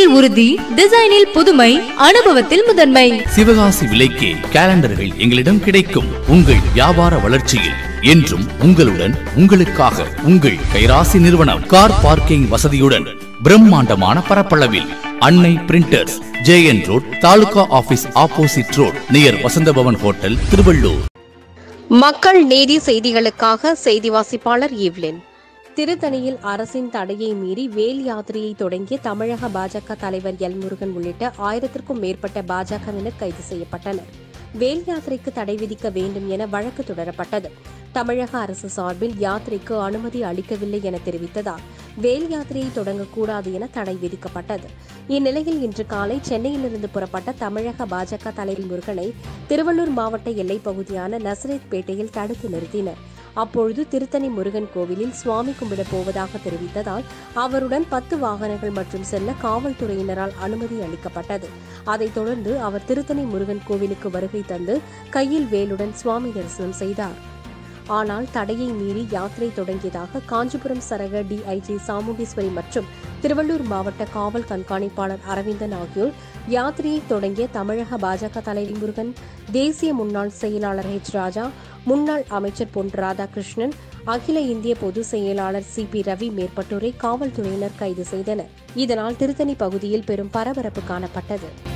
தரத்தில் உறுதி டிசைனில் புதுமை அனுபவத்தில் முதன்மை சிவகாசி விலைக்கே கேலண்டர்கள் எங்களிடம் கிடைக்கும் உங்கள் வியாபார வளர்ச்சியில் என்றும் உங்களுடன் உங்களுக்காக உங்கள் கைராசி நிறுவனம் கார் பார்க்கிங் வசதியுடன் பிரம்மாண்டமான பரப்பளவில் Annai printers JN road taluka office opposite road near Vasanthabhavan hotel Tiruvallur மக்கள் நீதி செய்திகளுக்காக செய்தி வாசிப்பாளர் ஈவ்லின் திருத்தணியில் அரசின் தடையை மீறி வேல் யாத்திரையை தொடங்கிய தமிழக பாஜக தலைவர் எல் முருகன் உள்ளிட்ட ஆயிரத்திற்கும் மேற்பட்ட பாஜகவினர் கைது செய்யப்பட்டனர் வேல் யாத்திரைக்கு தடை விதிக்க வேண்டும் என வழக்கு தொடரப்பட்டது தமிழக அரசு சார்பில் யாத்திரைக்கு அனுமதி அளிக்கவில்லை என தெரிவித்ததால் வேல் யாத்திரையை தொடங்கக்கூடாது என தடை விதிக்கப்பட்டது இந்நிலையில் இன்று காலை சென்னையிலிருந்து புறப்பட்ட தமிழக பாஜக தலைவர் முருகனை திருவள்ளூர் மாவட்ட எல்லைப் பகுதியான நசரேத் பேட்டையில் தடுத்து நிறுத்தினர் அப்பொழுது திருத்தணி முருகன் கோவிலில் சுவாமி கும்பிட போவதாக தெரிவித்ததால் அவருடன் பத்து வாகனங்கள் மற்றும் செல்ல காவல்துறையினரால் அனுமதி அளிக்கப்பட்டது அதைத் தொடர்ந்து அவர் திருத்தணி முருகன் கோவிலுக்கு வருகை தந்து கையில் வேலுடன் சுவாமி தரிசனம் செய்தார் ஆனால் தடையை மீறி யாத்திரை தொடங்கியதாக காஞ்சிபுரம் சரக டிஐஜி சாமுண்டீஸ்வரி மற்றும் திருவள்ளூர் மாவட்ட காவல் கண்காணிப்பாளர் அரவிந்தன் ஆகியோர் யாத்திரையை தொடங்கிய தமிழக பாஜக தலைவர் முருகன் தேசிய முன்னாள் செயலாளர் ஹெச் ராஜா முன்னாள் அமைச்சர் பொன் ராதாகிருஷ்ணன் அகில இந்திய பொதுச் செயலாளர் சி பி ரவி மேற்பட்டோரை காவல்துறையினர் கைது செய்தனர் இதனால் திருத்தணி பகுதியில் பெரும் பரபரப்பு காணப்பட்டது